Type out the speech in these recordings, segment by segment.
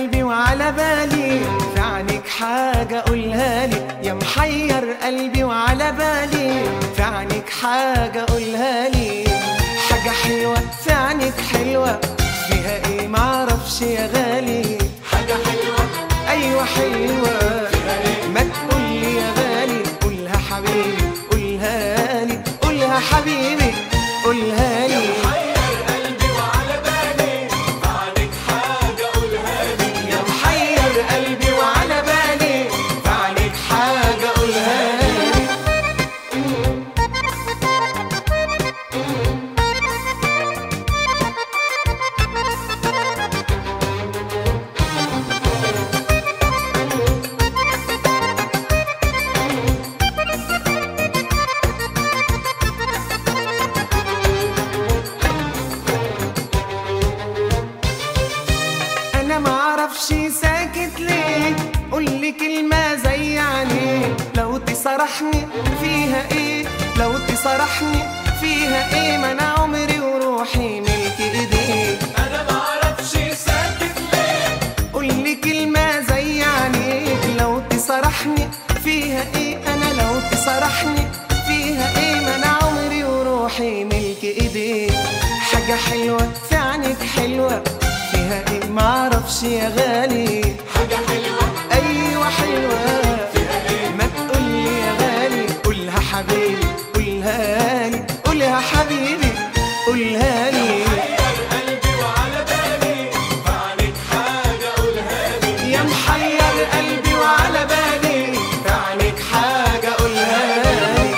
قلبي وعلى بالي في عنك حاجة قولها لي يا محير قلبي وعلى بالي في عنك حاجة قولها لي حاجة حلوة في عنك حلوة فيها ايه معرفش يا غالي حاجة حلوة ايوه حلوة ما تقولي يا غالي قولها حبيبي قولها لي قولها حبيبي قولها لي حير قلبي وعلى بالي عنك حاجة قولها لي يا محير قلبي وعلى بالي فعنك حاجة قولها لي انا معرفش ساكت ليه قولي كلمة زي عليه لو تصرحني فيها ايه لو تصرحني فيها ايه ما انا عمري وروحي ملك ايديك أنا معرفش ساكت ليه قولي كلمة زي عليك لو تصرحني فيها ايه انا لو تصرحني فيها ايه ما انا عمري وروحي ملك ايديك حاجة حلوة في عنك حلوة فيها ايه معرفش يا غالي حاجة حلوة ايوه حلوة ما تقولي يا غالي قولها حبيبي قولها لي قولها حبيبي قولها لي حير قلبي وعلى بالي عنك حاجة قولها لي يا محير قلبي وعلى بالي فعنك حاجة قولها لي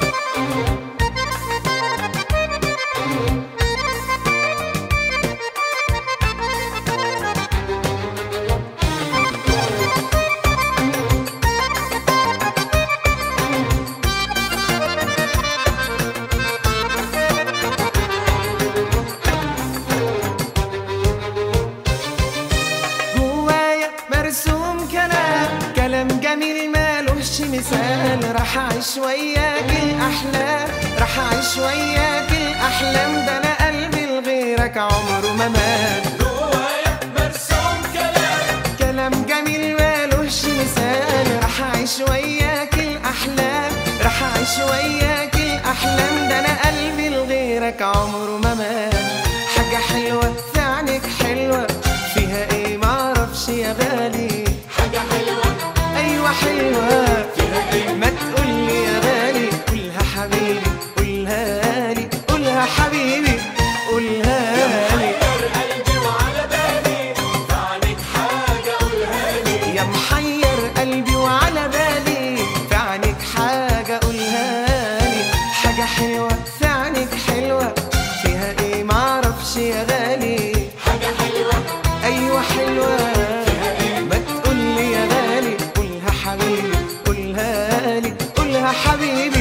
جوايا مرسوم كلام كلام جميل مالوش مثال راح اعيش وياك الاحلام راح اعيش وياك الاحلام ده انا قلبي لغيرك عمره ما مات جوايا مرسوم كلام كلام جميل مالوش مثال راح اعيش وياك الاحلام راح اعيش وياك الاحلام ده انا قلبي لغيرك عمره ما مات حاجه حلوه في عنك حلوه فيها ايه معرفش يا غالي حاجة حلوة ايوه حلوه ما تقولي يا غالي قولها حبيبي قولها لي قولها حبيبي قولها لي حير قلبي وعلى بالي عنك حاجة قولها لي يا محير قلبي وعلى بالي في عنك حاجة قولها لي حاجة حلوة في عنك حلوة فيها ايه معرفش يا غالي حاجة حلوة ايوه حلوة ما تقولي يا غالي قولها حبيبي قولها لي قولها حبيبي